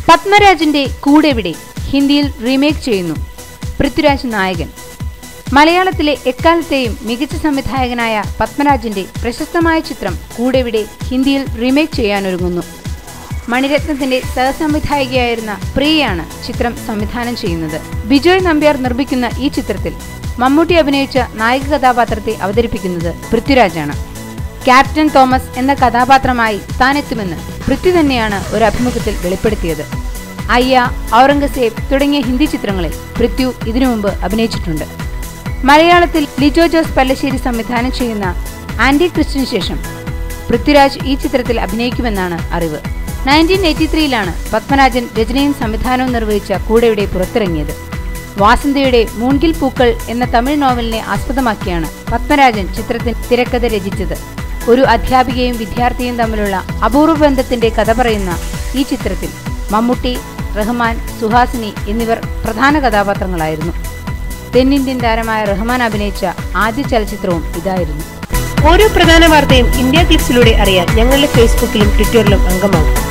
പത്മരാജന്റെ കൂടെവിടെ ഹിന്ദിയിൽ റീമേക്ക് ചെയ്യുന്നു പൃഥ്വിരാജ് നായകൻ മലയാളത്തിലെ എക്കാലത്തെയും മികച്ച സംവിധായകനായ പത്മരാജന്റെ പ്രശസ്തമായ ചിത്രം കൂടെവിടെ ഹിന്ദിയിൽ റീമേക്ക് ചെയ്യാനൊരുങ്ങുന്നു മണിരത്നത്തിന്റെ സഹസംവിധായികയായിരുന്ന പ്രിയയാണ് ചിത്രം സംവിധാനം ചെയ്യുന്നത് ബിജോയ് നമ്പ്യാർ നിർമ്മിക്കുന്ന ഈ ചിത്രത്തിൽ മമ്മൂട്ടി അഭിനയിച്ച നായിക കഥാപാത്രത്തെ അവതരിപ്പിക്കുന്നത് പൃഥ്വിരാജാണ് ക്യാപ്റ്റൻ തോമസ് എന്ന കഥാപാത്രമായി താൻ എത്തുമെന്ന് പൃഥ്വി തന്നെയാണ് ഒരു അഭിമുഖത്തിൽ വെളിപ്പെടുത്തിയത് അയ്യ ഔറംഗസേബ് തുടങ്ങിയ ഹിന്ദി ചിത്രങ്ങളിൽ പൃഥ്വി ഇതിനു മുമ്പ് അഭിനയിച്ചിട്ടുണ്ട് മലയാളത്തിൽ ലിജോ ജോസ് പല്ലശ്ശേരി സംവിധാനം ചെയ്യുന്ന ആന്റി ക്രിസ്റ്റിന് ശേഷം പൃഥ്വിരാജ് ഈ ചിത്രത്തിൽ അഭിനയിക്കുമെന്നാണ് അറിവ് നയൻറ്റീൻ എയ്റ്റി ത്രീയിലാണ് പത്മരാജൻ രചനയും സംവിധാനവും നിർവഹിച്ച കൂടെയുടെ പുറത്തിറങ്ങിയത് വാസന്തയുടെ മൂൺകിൽ പൂക്കൾ എന്ന തമിഴ് നോവലിനെ ആസ്പദമാക്കിയാണ് പത്മരാജൻ ചിത്രത്തിന് തിരക്കഥ രചിച്ചത് ഒരു അധ്യാപികയും വിദ്യാർത്ഥിയും തമ്മിലുള്ള അപൂർവ ബന്ധത്തിന്റെ കഥ പറയുന്ന ഈ ചിത്രത്തിൽ മമ്മൂട്ടി റഹ്മാൻ സുഹാസിനി എന്നിവർ പ്രധാന കഥാപാത്രങ്ങളായിരുന്നു തെന്നിന്ത്യൻ താരമായ റഹ്മാൻ അഭിനയിച്ച ആദ്യ ചലച്ചിത്രവും ഇതായിരുന്നു ഓരോ പ്രധാന വാർത്തയും ഇന്ത്യ ക്ലിപ്സിലൂടെ അറിയാൻ ഞങ്ങളുടെ ഫേസ്ബുക്കിലും ട്വിറ്ററിലും അംഗമാകും